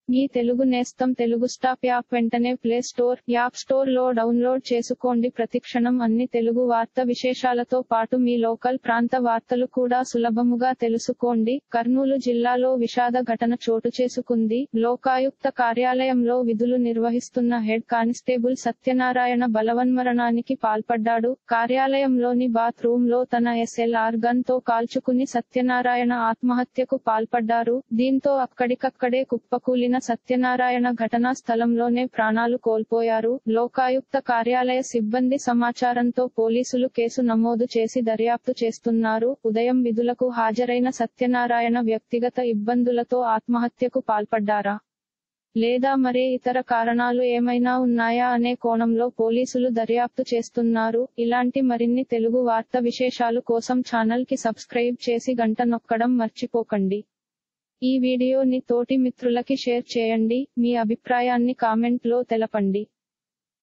మీ తెలుగు నేస్తం Telugu stop app వెంటనే play store app store లో డౌన్లోడ్ చేసుకోండి ప్రతిక్షణం అన్ని తెలుగు వార్త విశేషాలతో పాటు మీ లోకల్ ప్రాంత వార్తలు కూడా సులభముగా తెలుసుకోండి కర్నూలు జిల్లాలో విషాద ఘటన చోటు చేసుకుంది లోకాయుక్త కార్యాలయంలో విధులు నిర్వహిస్తున్న హెడ్ కానిస్టేబుల్ సత్యనారాయణ బలవన్మరణానికి పాల్పడ్డాడు కార్యాలయంలోని బాత్ రూమ్ లో తన ఎస్ఎల్ఆర్ గన్ తో కాల్చుకుని సత్యనారాయణ ఆత్మహత్యకు పాల్పడ్డారు దీంతో అక్కడికక్కడే కుప్పకూలిన సత్యనారాయణ ఘటనా స్థలంలోనే ప్రాణాలు కోల్పోయారు లోకాయుక్త కార్యాలయ సిబ్బంది సమాచారంతో పోలీసులు కేసు నమోదు చేసి దర్యాప్తు చేస్తున్నారు ఉదయం విధులకు హాజరైన సత్యనారాయణ వ్యక్తిగత ఇబ్బందులతో ఆత్మహత్యకు పాల్పడ్డారా లేదా మరే ఇతర కారణాలు ఏమైనా ఉన్నాయా అనే కోణంలో పోలీసులు దర్యాప్తు చేస్తున్నారు ఇలాంటి మరిన్ని తెలుగు వార్త విశేషాలు కోసం ఛానల్ కి సబ్స్క్రైబ్ చేసి గంట నొక్కడం మర్చిపోకండి ఈ వీడియోని తోటి మిత్రులకి షేర్ చేయండి మీ అభిప్రాయాన్ని కామెంట్ లో తెలపండి